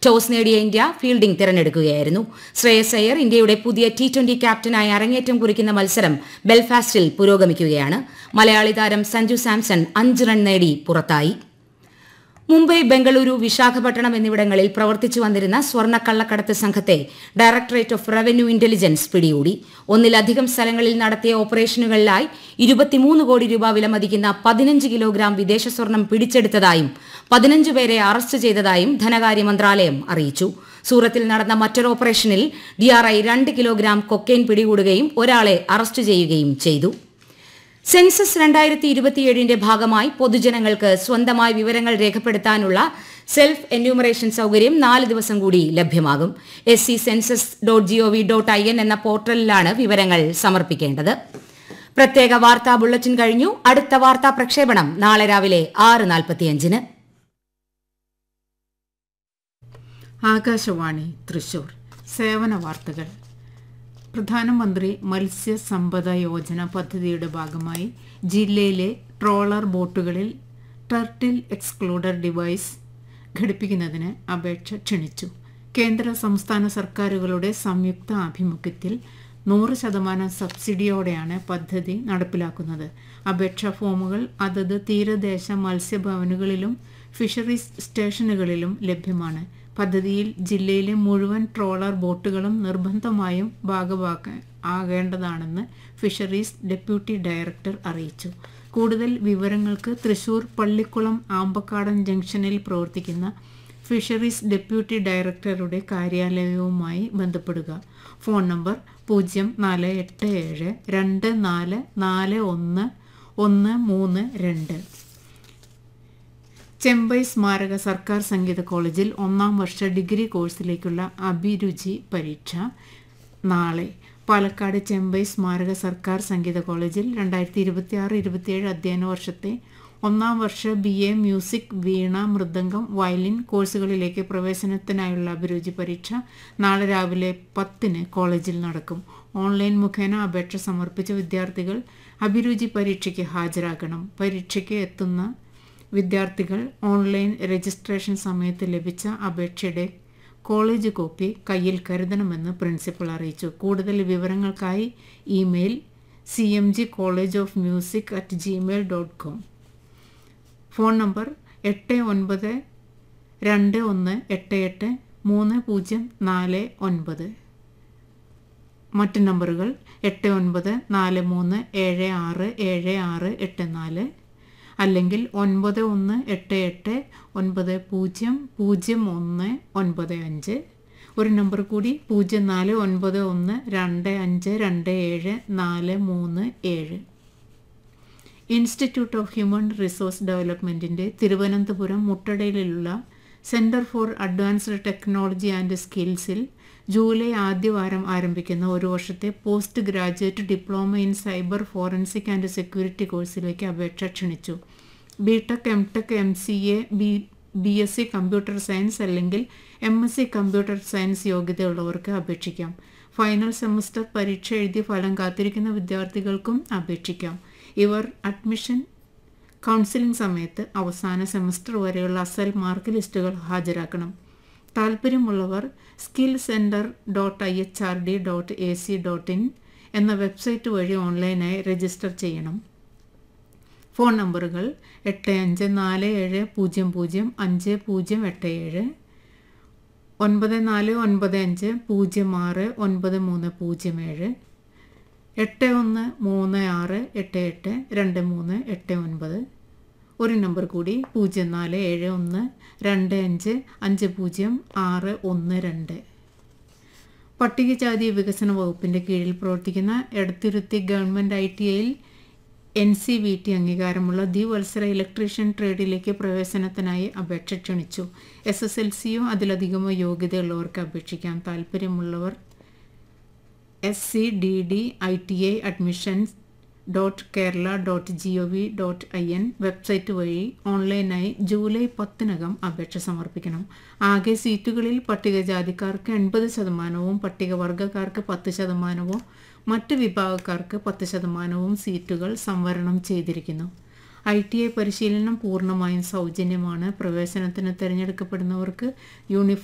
toss നേടിയ India fielding തിരഞ്ഞെടുക്കുകയായിരുന്നു ശ്രേയസ് അയ്യർ ഇന്ത്യയുടെ പുതിയ ടി ട്വന്റി ക്യാപ്റ്റനായി അരങ്ങേറ്റം കുറിക്കുന്ന മത്സരം ബെൽഫാസ്റ്റിൽ പുരോഗമിക്കുകയാണ് മലയാളി താരം സഞ്ജു സാംസൺ അഞ്ച് റൺ നേടി പുറത്തായി മുംബൈ ബംഗളൂരു വിശാഖപട്ടണം എന്നിവിടങ്ങളിൽ പ്രവർത്തിച്ചു വന്നിരുന്ന സ്വർണ്ണ കള്ളക്കടത്ത് സംഘത്തെ ഡയറക്ടറേറ്റ് ഓഫ് റവന്യൂ ഇന്റലിജൻസ് പിടികൂടി ഒന്നിലധികം സ്ഥലങ്ങളിൽ നടത്തിയ ഓപ്പറേഷനുകളിലായി ഇരുപത്തിമൂന്ന് കോടി രൂപ വിലമതിക്കുന്ന പതിനഞ്ച് കിലോഗ്രാം വിദേശ സ്വർണം പിടിച്ചെടുത്തതായും പതിനഞ്ച് പേരെ അറസ്റ്റ് ചെയ്തതായും ധനകാര്യ മന്ത്രാലയം അറിയിച്ചു സൂറത്തിൽ നടന്ന മറ്റൊരു ഓപ്പറേഷനിൽ ഡിആർഐ രണ്ട് കിലോഗ്രാം കൊക്കെയിൻ പിടികൂടുകയും ഒരാളെ അറസ്റ്റ് ചെയ്യുകയും ചെയ്തു സെൻസസ് രണ്ടായിരത്തി ഇരുപത്തിയേഴിന്റെ ഭാഗമായി പൊതുജനങ്ങൾക്ക് സ്വന്തമായി വിവരങ്ങൾ രേഖപ്പെടുത്താനുള്ള സെൽഫ് എന്യൂമറേഷൻ സൗകര്യം നാല് ദിവസം കൂടി ലഭ്യമാകും S C census dot GOV dot I N എന്ന പോർട്ടലിലാണ് വിവരങ്ങൾ സമർപ്പിക്കേണ്ടത് പ്രത്യേക വാർത്താ ബുള്ളറ്റിൻ കഴിഞ്ഞു അടുത്ത വാർത്താ പ്രക്ഷേപണം നാളെ രാവിലെ ആറ് നാൽപ്പത്തിയഞ്ചിന് ആകാശവാണി തൃശൂർ സേവന വാർത്തകൾ പ്രധാനമന്ത്രി മത്സ്യസമ്പദ യോജന പദ്ധതിയുടെ ഭാഗമായി ജില്ലയിലെ ട്രോളർ ബോട്ടുകളിൽ ടർട്ടിൽ എക്സ്ക്ലൂഡർ ഡിവൈസ് ഘടിപ്പിക്കുന്നതിന് അപേക്ഷ ക്ഷണിച്ചു കേന്ദ്ര സംസ്ഥാന സർക്കാരുകളുടെ സംയുക്ത ആഭിമുഖ്യത്തിൽ നൂറ് ശതമാനം സബ്സിഡിയോടെയാണ് പദ്ധതി നടപ്പിലാക്കുന്നത് അപേക്ഷാ ഫോമുകൾ അതത് തീരദേശ മത്സ്യഭവനുകളിലും ഫിഷറീസ് സ്റ്റേഷനുകളിലും ലഭ്യമാണ് പദ്ധതിയിൽ ജില്ലയിലെ മുഴുവൻ ട്രോളർ ബോട്ടുകളും നിർബന്ധമായും ഭാഗഭാക്ക ആകേണ്ടതാണെന്ന് ഫിഷറീസ് ഡെപ്യൂട്ടി ഡയറക്ടർ അറിയിച്ചു കൂടുതൽ വിവരങ്ങൾക്ക് തൃശൂർ പള്ളിക്കുളം ആമ്പക്കാടൻ ജംഗ്ഷനിൽ പ്രവർത്തിക്കുന്ന ഫിഷറീസ് ഡെപ്യൂട്ടി ഡയറക്ടറുടെ കാര്യാലയവുമായി ബന്ധപ്പെടുക ഫോൺ നമ്പർ പൂജ്യം നാല് എട്ട് ഏഴ് രണ്ട് നാല് നാല് ഒന്ന് ഒന്ന് മൂന്ന് രണ്ട് ചെമ്പൈ സ്മാരക സർക്കാർ സംഗീത കോളേജിൽ ഒന്നാം വർഷ ഡിഗ്രി കോഴ്സിലേക്കുള്ള അഭിരുചി പരീക്ഷ നാളെ പാലക്കാട് ചെമ്പൈ സ്മാരക സർക്കാർ സംഗീത കോളേജിൽ രണ്ടായിരത്തി ഇരുപത്തി ആറ് ഇരുപത്തിയേഴ് അധ്യയന വർഷത്തെ ഒന്നാം വർഷ B A music veena mridangam violin കോഴ്സുകളിലേക്ക് പ്രവേശനത്തിനായുള്ള അഭിരുചി പരീക്ഷ നാളെ രാവിലെ പത്തിന് കോളേജിൽ നടക്കും ഓൺലൈൻ മുഖേന അപേക്ഷ സമർപ്പിച്ച വിദ്യാർത്ഥികൾ അഭിരുചി പരീക്ഷയ്ക്ക് ഹാജരാകണം പരീക്ഷയ്ക്ക് എത്തുന്ന വിദ്യാർത്ഥികൾ ഓൺലൈൻ രജിസ്ട്രേഷൻ സമയത്ത് ലഭിച്ച അപേക്ഷയുടെ കോളേജ് കോപ്പി കയ്യിൽ കരുതണമെന്ന് പ്രിൻസിപ്പൽ അറിയിച്ചു കൂടുതൽ വിവരങ്ങൾക്കായി email C M G college of music at gmail dot com phone number എട്ട് ഒൻപത് രണ്ട് ഒന്ന് എട്ട് എട്ട് മൂന്ന് പൂജ്യം നാല് ഒൻപത് മറ്റ് നമ്പറുകൾ എട്ട് ഒൻപത് നാല് മൂന്ന് ഏഴ് ആറ് ഏഴ് ആറ് എട്ട് നാല് അല്ലെങ്കിൽ ഒൻപത് ഒന്ന് എട്ട് എട്ട് ഒൻപത് പൂജ്യം പൂജ്യം ഒന്ന് ഒൻപത് അഞ്ച് ഒരു നമ്പർ കൂടി പൂജ്യം നാല് ഒൻപത് ഒന്ന് രണ്ട് അഞ്ച് രണ്ട് ഏഴ് നാല് മൂന്ന് ഏഴ് ഇൻസ്റ്റിറ്റ്യൂട്ട് ഓഫ് ഹ്യൂമൻ റിസോഴ്സ് ഡെവലപ്മെൻറ്റിൻ്റെ തിരുവനന്തപുരം മുട്ടടയിലുള്ള centre for advanced technology and സ്കിൽസിൽ ജൂലൈ ആദ്യവാരം ആരംഭിക്കുന്ന ഒരു വർഷത്തെ post graduate diploma in cyber forensic and security കോഴ്സിലേക്ക് അപേക്ഷ ക്ഷണിച്ചു B tech M tech M C A B B S C computer science അല്ലെങ്കിൽ M S C computer science യോഗ്യതയുള്ളവർക്ക് അപേക്ഷിക്കാം ഫൈനൽ സെമസ്റ്റർ പരീക്ഷ എഴുതി ഫലം കാത്തിരിക്കുന്ന വിദ്യാർത്ഥികൾക്കും അപേക്ഷിക്കാം ഇവർ അഡ്മിഷൻ കൗൺസിലിംഗ് സമയത്ത് അവസാന സെമസ്റ്റർ വരെയുള്ള അസൽ മാർക്ക് ലിസ്റ്റുകൾ ഹാജരാക്കണം താല്പര്യമുള്ളവർ skill centre dot I H R D dot A C dot in എന്ന വെബ്സൈറ്റ് വഴി ഓൺലൈനായി രജിസ്റ്റർ ചെയ്യണം ഫോൺ നമ്പറുകൾ എട്ട് അഞ്ച് നാല് ഏഴ് പൂജ്യം പൂജ്യം അഞ്ച് പൂജ്യം എട്ട് ഏഴ് ഒൻപത് നാല് ഒൻപത് അഞ്ച് പൂജ്യം ആറ് ഒൻപത് മൂന്ന് പൂജ്യം ഏഴ് എട്ട് ഒന്ന് മൂന്ന് ആറ് എട്ട് എട്ട് രണ്ട് മൂന്ന് എട്ട് ഒൻപത് ഒരു നമ്പർ കൂടി പൂജ്യം നാല് ഏഴ് ഒന്ന് രണ്ട് അഞ്ച് അഞ്ച് പൂജ്യം ആറ് ഒന്ന് രണ്ട് പട്ടികജാതി വികസന വകുപ്പിൻ്റെ കീഴിൽ പ്രവർത്തിക്കുന്ന എടത്തിരുത്തി ഗവൺമെൻറ് ഐ ടി ഐയിൽ എൻ സി വി ടി അംഗീകാരമുള്ള ദ്വിവത്സര ഇലക്ട്രീഷ്യൻ ട്രേഡിലേക്ക് പ്രവേശനത്തിനായി അപേക്ഷ ക്ഷണിച്ചു എസ് എസ് എൽ സിയോ അതിലധികമോ യോഗ്യതയുള്ളവർക്ക് അപേക്ഷിക്കാം താല്പര്യമുള്ളവർ S C D D I T I admissions dot Kerala dot G O V dot I N website വഴി ഓൺലൈനായി ജൂലൈ പത്തിനകം അപേക്ഷ സമർപ്പിക്കണം ആകെ സീറ്റുകളിൽ പട്ടികജാതിക്കാർക്ക് എൺപത് ശതമാനവും പട്ടികവർഗക്കാർക്ക് പത്ത് ശതമാനവും മറ്റ് വിഭാഗക്കാർക്ക് പത്ത് ശതമാനവും സീറ്റുകൾ സംവരണം ചെയ്തിരിക്കുന്നു ഐ ടി ഐ പരിശീലനം പൂർണ്ണമായും സൗജന്യമാണ് പ്രവേശനത്തിന് തിരഞ്ഞെടുക്കപ്പെടുന്നവർക്ക് യൂണിഫോം